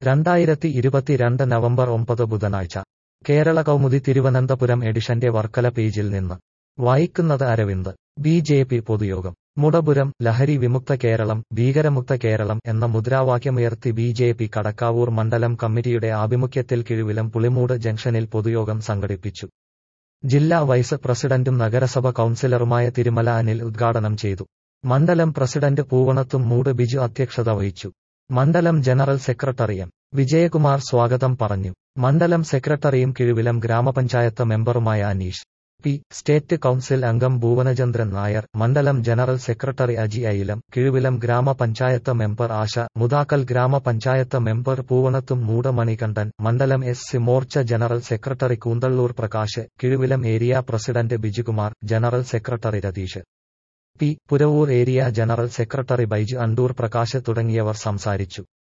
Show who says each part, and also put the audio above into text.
Speaker 1: രണ്ടായിരത്തി ഇരുപത്തിരണ്ട് നവംബർ ഒമ്പത് ബുധനാഴ്ച കേരള കൗമുദി തിരുവനന്തപുരം എഡിഷന്റെ വർക്കല പേജിൽ നിന്ന് വായിക്കുന്നത് അരവിന്ദ് ബി ജെ പി പൊതുയോഗം മുടപുരം ലഹരി വിമുക്ത കേരളം ഭീകരമുക്ത കേരളം എന്ന മുദ്രാവാക്യമുയർത്തി ബി ജെ പി കടക്കാവൂർ മണ്ഡലം കമ്മിറ്റിയുടെ ആഭിമുഖ്യത്തിൽ കിഴുവിലം പുളിമൂട് ജംഗ്ഷനിൽ പൊതുയോഗം സംഘടിപ്പിച്ചു ജില്ലാ വൈസ് പ്രസിഡന്റും നഗരസഭ കൌൺസിലറുമായ തിരുമല അനിൽ ഉദ്ഘാടനം ചെയ്തു മണ്ഡലം പ്രസിഡന്റ് പൂവണത്തും മൂട് ബിജു അധ്യക്ഷത വഹിച്ചു മണ്ഡലം ജനറൽ സെക്രട്ടറി എം വിജയകുമാർ സ്വാഗതം പറഞ്ഞു മണ്ഡലം സെക്രട്ടറിയും കിഴുവിലം ഗ്രാമപഞ്ചായത്ത് മെമ്പറുമായ അനീഷ് പി സ്റ്റേറ്റ് കൌൺസിൽ അംഗം ഭുവനചന്ദ്രൻ നായർ മണ്ഡലം ജനറൽ സെക്രട്ടറി അജി അയിലം കിഴുവിലം ഗ്രാമപഞ്ചായത്ത് മെമ്പർ ആശ മുതാക്കൽ ഗ്രാമപഞ്ചായത്ത് മെമ്പർ പൂവണത്തും മൂട് മണികണ്ഠൻ മണ്ഡലം S C Morcha general secretary Koonthalloor Prakash Kizhuvilam area president Bijukumar general secretary Ratheesh P Puravoor area general secretary Baiju Andoor Prakash തുടങ്ങിയവർ സംസാരിച്ചു